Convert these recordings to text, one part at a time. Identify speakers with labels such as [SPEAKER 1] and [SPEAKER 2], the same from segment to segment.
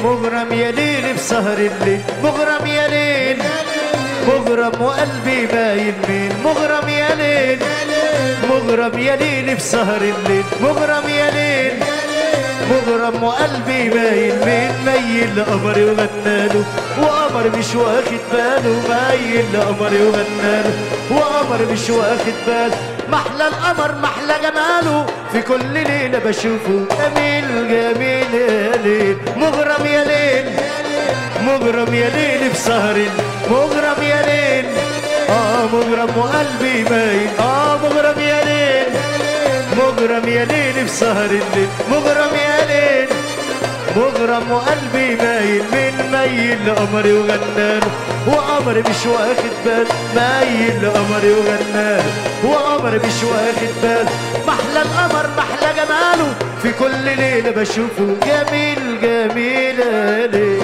[SPEAKER 1] مغرم يا ليل بسهر الليل مغرم يا ليل مغرم وقلبي باين مين مغرم يا ليل مغرم يا ليل بسهر الليل مغرم يا ليل مغرم وقلبي باين مين ميل لقمري وغناله وقمر مش واخد باله ميل لقمري وغناله وقمر مش واخد باله محلى القمر محلى جماله في كل ليلة بشوفه جميل جميل يا ليل مغرم يا ليل مغرم يا ليل بسهر مغرم يا ليل اه مغرم وقلبي باين اه مغرم يا ليل مغرم يا ليل بسهر الليل مغرم يا ليل مغرم وقلبي مايل من ميل لقمري وغناله وقمري مش واخد بال مايل لقمري وغناله وقمري مش واخد بال محلى القمر محلى جماله في كل ليلة بشوفه جميل جميل يا ليل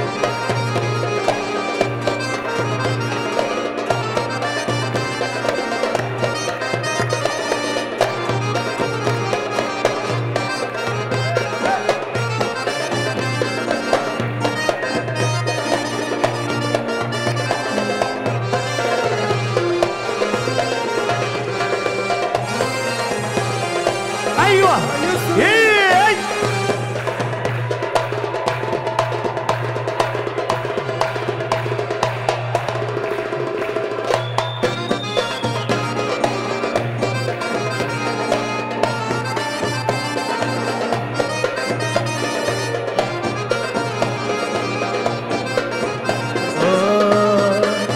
[SPEAKER 1] ايوه ايه آه.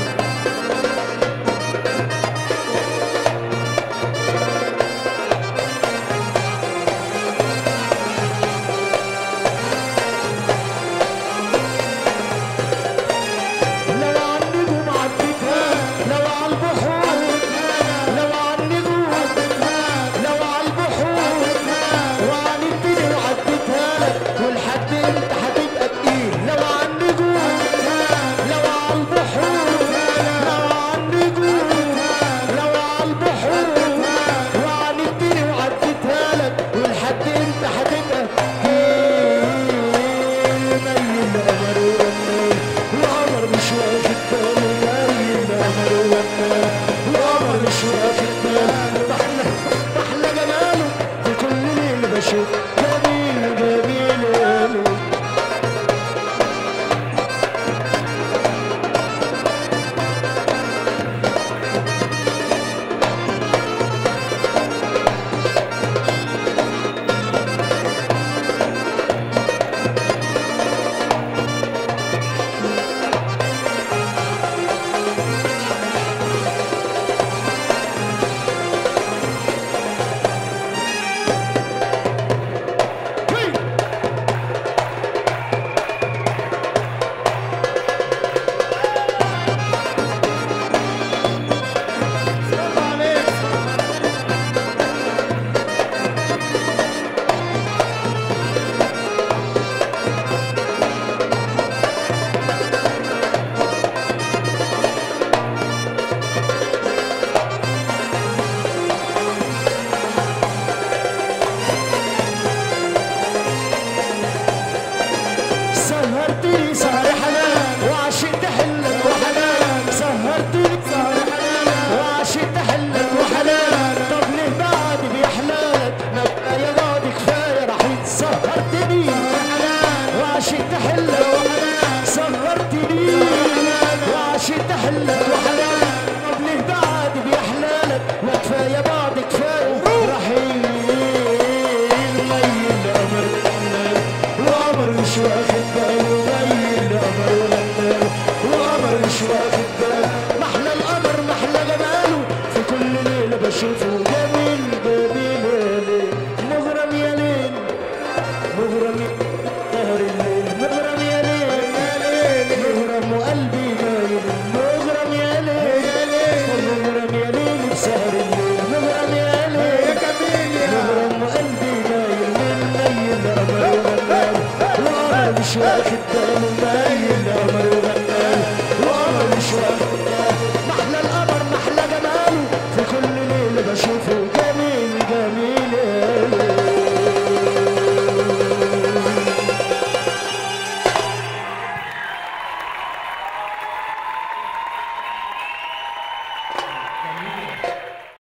[SPEAKER 2] لو عنقوا معدتها لو عالبحور لو عنقوا لو عالبحور وعن الدنيا وعدتها لك والحد انت هتبقى تقيل لو عنقوا لو عالبحور لو عنقوا لو عالبحور وعن الدنيا وعدتها لك والحد انت هتبقى تقيل ميل قمر وغني القمر مش واخد باله ميل قمر وغني القمر مش واخد باله محلى محلى جماله في كل ليل بشوف جميل جميل قاله سهرتني سهر حنان وعشقت حلك وحنان سهرتني سهر حنان وعشقت حلك وحنان طب ليه بعد بيحلالك ما بقى يا بعد كفايه رحيل سهرتني حنان وعشقت حلك وحنان سهرتني وعشقت حلك وحنان طب ليه بعد بيحلالك ما كفايه بعد كفايه رحيل ميل قمر القمر مش واخد باله ميل قمر وغناله القمر مش واخد باله محلى القمر محلى جماله في كل ليله بشوفه جميل